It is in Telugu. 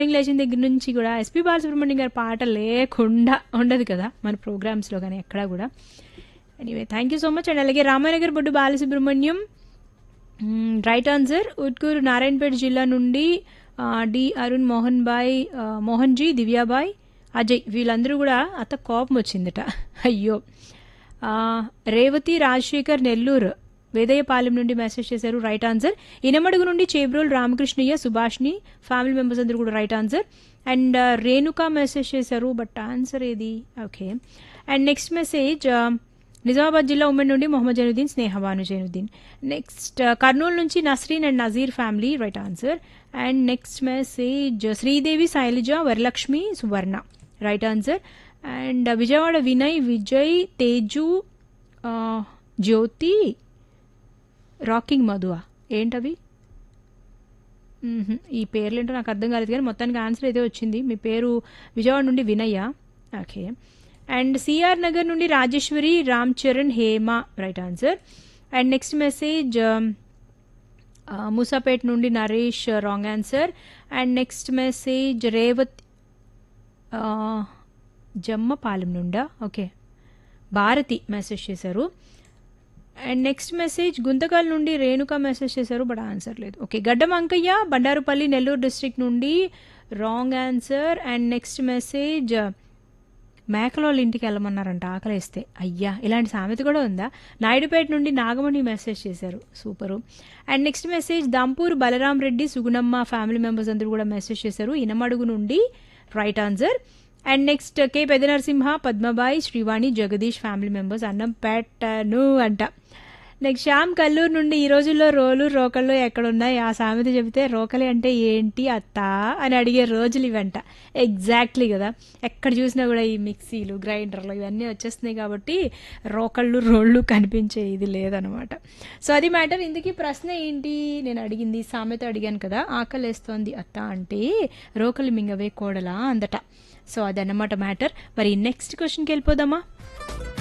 మార్నింగ్ లేచిన దగ్గర నుంచి కూడా ఎస్పి బాలసుబ్రహ్మణ్యం గారి పాట లేకుండా ఉండదు కదా మన ప్రోగ్రామ్స్లో కానీ ఎక్కడా కూడా anyway thank you so much and అలాగే రామానగర్ బొడ్డు బాలసుబ్రహ్మణ్యం రైట్ ఆన్సర్ ఉట్కూరు నారాయణపేట జిల్లా నుండి ఆ, డి అరుణ్ మోహన్ బాయ్ ఆ, మోహన్ జీ దివ్యాబాయ్ అజయ్ వీళ్ళందరూ కూడా అత్త కోపం వచ్చిందట అయ్యో ఆ, రేవతి రాజశేఖర్ నెల్లూరు వేదయ్యపాలెం నుండి మెసేజ్ చేశారు రైట్ ఆన్సర్ ఇనమడుగు నుండి చేబ్రోల్ రామకృష్ణయ్య సుభాష్ని ఫ్యామిలీ మెంబర్స్ అందరూ కూడా right answer and Renuka message చేశారు బట్ ఆన్సర్ ఏది okay and next message Nizamabad జిల్లా ఉమ్మడి నుండి మొహమ్మద్ జైనుద్దీన్ స్నేహ భాను జైనుద్దీన్ నెక్స్ట్ కర్నూలు నుంచి Nasreen and Nazeer family right answer and next message Sridevi Shailaja Varalakshmi Suvarna right answer and Vijayawada Vinay Vijay Teju ఆ, జ్యోతి రాకింగ్ మధువా ఏంటవి మ్మ్హ. ఈ పేర్లు ఏంటో నాకు అర్థం కాలేదు కానీ మొత్తానికి ఆన్సర్ అయితే వచ్చింది మీ పేరు విజయవాడ నుండి Vinayya okay and CR Nagar నుండి Rajeshwari Ram Charan Hema right answer and next message Musapet నుండి Naresh wrong answer and next message Revath ఆ, జమ్మపాలెం నుండా ఓకే భారతి మెసేజ్ చేశారు అండ్ నెక్స్ట్ మెసేజ్ గుంతకల్ నుండి రేణుక మెసేజ్ చేశారు బట్ ఆన్సర్ లేదు ఓకే గడ్డం అంకయ్య బండారుపల్లి నెల్లూరు డిస్ట్రిక్ట్ నుండి wrong answer and next message Mekala వాళ్ళ ఇంటికి వెళ్ళమన్నారంట ఆకలిస్తే అయ్యా ఇలాంటి సామెత కూడా ఉందా నాయుడుపేట నుండి నాగమణి మెసేజ్ చేశారు super and next message Dampur Balaram Reddy Sugunamma family members అందరూ కూడా మెసేజ్ చేశారు ఇనమడుగు నుండి right answer and next K Pedda Narasimha Padmabai Srivani Jagadish family members అన్నం పెట్టను అంట నెక్స్ట్ శ్యామ్ కల్లూరు నుండి ఈ రోజుల్లో రోలు రోకళ్ళు ఎక్కడున్నాయి ఆ సామెత చెబితే రోకలి అంటే ఏంటి అత్త అని అడిగే రోజులు ఇవంట ఎగ్జాక్ట్లీ కదా ఎక్కడ చూసినా కూడా ఈ మిక్సీలు గ్రైండర్లు ఇవన్నీ వచ్చేస్తున్నాయి కాబట్టి రోకళ్ళు రోళ్ళు కనిపించే ఇది లేదనమాట సో అది మ్యాటర్ ఇందుకీ ప్రశ్న ఏంటి నేను అడిగింది సామెత అడిగాను కదా ఆకలేస్తోంది అత్త అంటే రోకలి మింగవే కోడలా అందట సో అదన్నమాట మ్యాటర్ మరి నెక్స్ట్ క్వశ్చన్కి వెళ్ళిపోదామా